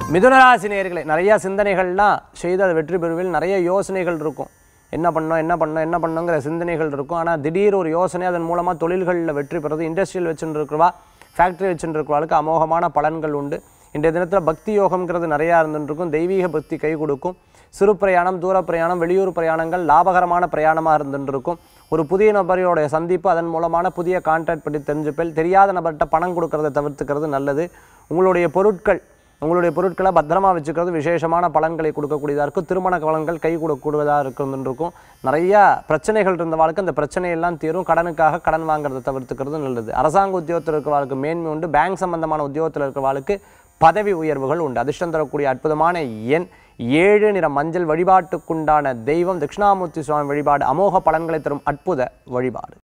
மிதுனராசி நேயர்களே நிறைய சிந்தனைகள்லாம் செய்து அதை வெற்றி பெறுவில் நிறைய யோசனைகள் இருக்கும் என்ன பண்ணோம் என்ன பண்ணோம் என்ன பண்ணோங்கிற சிந்தனைகள் இருக்கும் ஆனால் திடீர் ஒரு யோசனை அதன் மூலமாக தொழில்களில் வெற்றி பெறுறது இண்டஸ்ட்ரியல் வச்சுட்டு இருக்கிறவா ஃபேக்ட்ரி வச்சுட்டு இருக்கிறவாளுக்கு அமோகமான பலன்கள் உண்டு இன்றைய தினத்தில் பக்தி யோகம்ங்கிறது நிறையா இருந்துட்டு இருக்கும் தெய்வீக பக்தி கை கொடுக்கும் சிறு பிரயாணம் தூர பிரயாணம் வெளியூர் பிரயாணங்கள் லாபகரமான பிரயாணமாக இருந்துட்டு இருக்கும் ஒரு புதிய நபரோடைய சந்திப்பு அதன் மூலமான புதிய கான்ட்ராக்ட் பற்றி தெரிஞ்சுப்பேன் தெரியாத நபர்கிட்ட பணம் கொடுக்கறத தவிர்த்துக்கிறது நல்லது உங்களுடைய பொருட்கள் உங்களுடைய பொருட்களை பத்திரமா வச்சுக்கிறது விசேஷமான பலன்களை கொடுக்கக்கூடியதாக இருக்கும் திருமண பலன்கள் கை கொடுக்கக்கூடியதாக இருக்கும் இருக்கும் நிறைய பிரச்சனைகள் இருந்தவாளுக்கு அந்த பிரச்சனையெல்லாம் தீரும் கடனுக்காக கடன் வாங்குறதை தவிர்த்துக்கிறது நல்லது அரசாங்க உத்தியோகத்தில் இருக்கிறவாளுக்கு மேன்மை உண்டு பேங்க் சம்பந்தமான உத்தியோகத்தில் இருக்கிறவாளுக்கு பதவி உயர்வுகள் உண்டு அதிர்ஷ்டம் தரக்கூடிய அற்புதமான எண் ஏழு நிற மஞ்சள் வழிபாட்டுக்குண்டான தெய்வம் தட்சிணாமூர்த்தி சுவாமி வழிபாடு அமோக பலன்களை தரும் அற்புத வழிபாடு